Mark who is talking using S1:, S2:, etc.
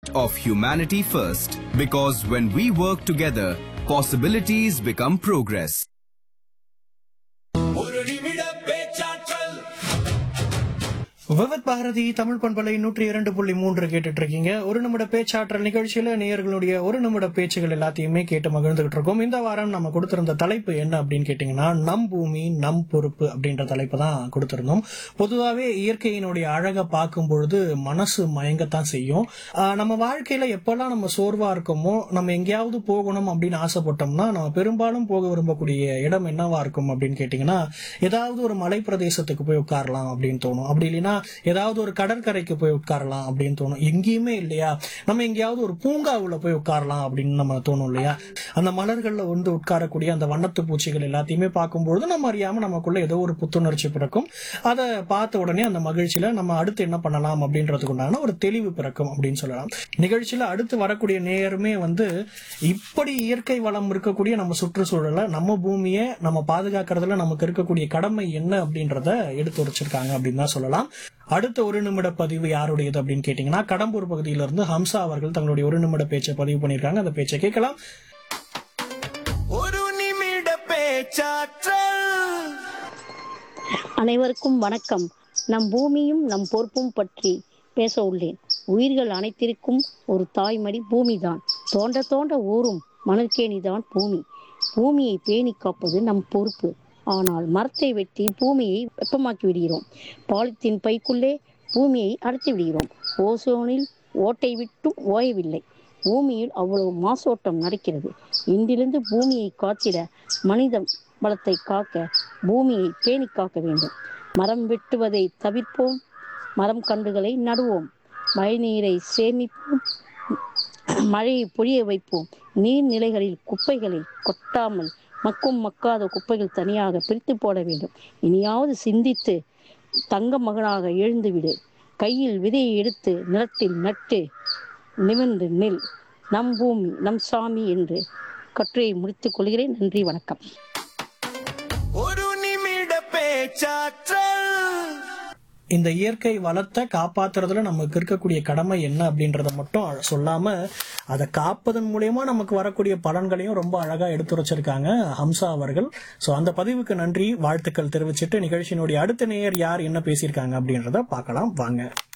S1: of humanity first. Because when we work together, possibilities become progress.
S2: ஒரு நிமிட பேச்சாற்றல்
S3: விவத் பாரதி தமிழ் பண்பலை நூற்றி இரண்டு புள்ளி மூன்று கேட்டுட்டு இருக்கீங்க ஒரு நிமிட பேச்சாற்றல் நிகழ்ச்சியில நேயர்களுடைய ஒரு நிமிட பேச்சுகள் எல்லாத்தையுமே கேட்டு மகிழ்ந்துகிட்டு இருக்கோம் இந்த வாரம் நம்ம கொடுத்திருந்த தலைப்பு என்ன அப்படின்னு கேட்டீங்கன்னா நம் பூமி நம் பொறுப்பு அப்படின்ற தலைப்பு தான் கொடுத்திருந்தோம் பொதுவாகவே இயற்கையினுடைய அழகை பார்க்கும் பொழுது மனசு மயங்கத்தான் செய்யும் ஆஹ் நம்ம வாழ்க்கையில எப்பெல்லாம் நம்ம சோர்வா இருக்கோமோ நம்ம எங்கேயாவது போகணும் அப்படின்னு ஆசைப்பட்டோம்னா நம்ம பெரும்பாலும் போக விரும்பக்கூடிய இடம் என்னவா இருக்கும் அப்படின்னு கேட்டீங்கன்னா ஏதாவது ஒரு மலை பிரதேசத்துக்கு போய் உட்காரலாம் அப்படின்னு தோணும் அப்படி இல்லைன்னா ஏதாவது ஒரு கடற்கரைக்கு போய் உட்காரலாம் அப்படின்னு தோணும் எங்கேயுமே இல்லையா நம்ம எங்கேயாவது ஒரு பூங்காவுல போய் உட்காரலாம் அப்படின்னு நம்ம தோணும் இல்லையா அந்த மலர்கள்ல வந்து உட்காரக்கூடிய அந்த வண்ணத்து பூச்சிகள் எல்லாத்தையுமே பார்க்கும்பொழுது நம்ம அறியாம நமக்குள்ள ஏதோ ஒரு புத்துணர்ச்சி பிறக்கும் அதை பார்த்த உடனே அந்த மகிழ்ச்சியில நம்ம அடுத்து என்ன பண்ணலாம் அப்படின்றதுக்கு உண்டான ஒரு தெளிவு பிறக்கும் அப்படின்னு சொல்லலாம் நிகழ்ச்சியில அடுத்து வரக்கூடிய நேயருமே வந்து இப்படி இயற்கை வளம் இருக்கக்கூடிய நம்ம சுற்றுச்சூழலை நம்ம பூமியை நம்ம பாதுகாக்கிறதுல நமக்கு இருக்கக்கூடிய கடமை என்ன அப்படின்றத எடுத்து வச்சிருக்காங்க அப்படின்னு தான் சொல்லலாம் அடுத்த ஒரு நிமிட பதிவு யாருடையது அப்படின்னு கேட்டீங்கன்னா கடம்பூர் பகுதியிலிருந்து ஹம்சா அவர்கள் தங்களுடைய ஒரு நிமிட பேச்சை பதிவு பண்ணியிருக்காங்க அந்த பேச்சை கேட்கலாம்
S2: ஒரு நிமிட பேச்சாற்றல்
S4: அனைவருக்கும் வணக்கம் நம் பூமியும் நம் பொறுப்பும் பற்றி பேச உள்ளேன் உயிர்கள் அனைத்திற்கும் ஒரு தாய்மடி பூமிதான் தோண்ட தோண்ட ஊறும் மணற்கேணிதான் பூமி பூமியை பேணி காப்பது நம் பொறுப்பு ஆனால் மரத்தை வெட்டி பூமியை வெப்பமாக்கி விடுகிறோம் பாலித்தீன் பைக்குள்ளே பூமியை அடைத்து விடுகிறோம் ஓசோனில் ஓட்டை விட்டும் ஓயவில்லை பூமியில் அவ்வளவு மாசோட்டம் நடக்கிறது இன்றிலிருந்து பூமியை காத்திட மனித வளத்தை காக்க பூமியை பேணி காக்க வேண்டும் மரம் வெட்டுவதை தவிர்ப்போம் மரம் கன்றுகளை நடுவோம் மழைநீரை சேமிப்போம் மழையை பொழிய வைப்போம் நீர்நிலைகளில் குப்பைகளை கொட்டாமல் மக்கும் மக்காத குப்பைகள் தனியாக பிரித்து போட வேண்டும் இனியாவது சிந்தித்து தங்க மகனாக எழுந்துவிடு கையில் விதையை எடுத்து நிலத்தில் நட்டு நிமிர்ந்து நெல் நம் பூமி நம் சாமி என்று கட்டுரையை முடித்துக் கொள்கிறேன் நன்றி வணக்கம்
S2: ஒரு நிமிட பேச்சாற்றல்
S3: இந்த இயற்கை வளத்தை காப்பாத்துறதுல நமக்கு இருக்கக்கூடிய கடமை என்ன அப்படின்றத மட்டும் சொல்லாம அதை காப்பதன் மூலியமா நமக்கு வரக்கூடிய பலன்களையும் ரொம்ப அழகா எடுத்து வச்சிருக்காங்க ஹம்சா அவர்கள் சோ அந்த பதிவுக்கு நன்றி வாழ்த்துக்கள் தெரிவிச்சிட்டு நிகழ்ச்சியினுடைய அடுத்த நேயர் யார் என்ன பேசியிருக்காங்க அப்படின்றத பார்க்கலாம் வாங்க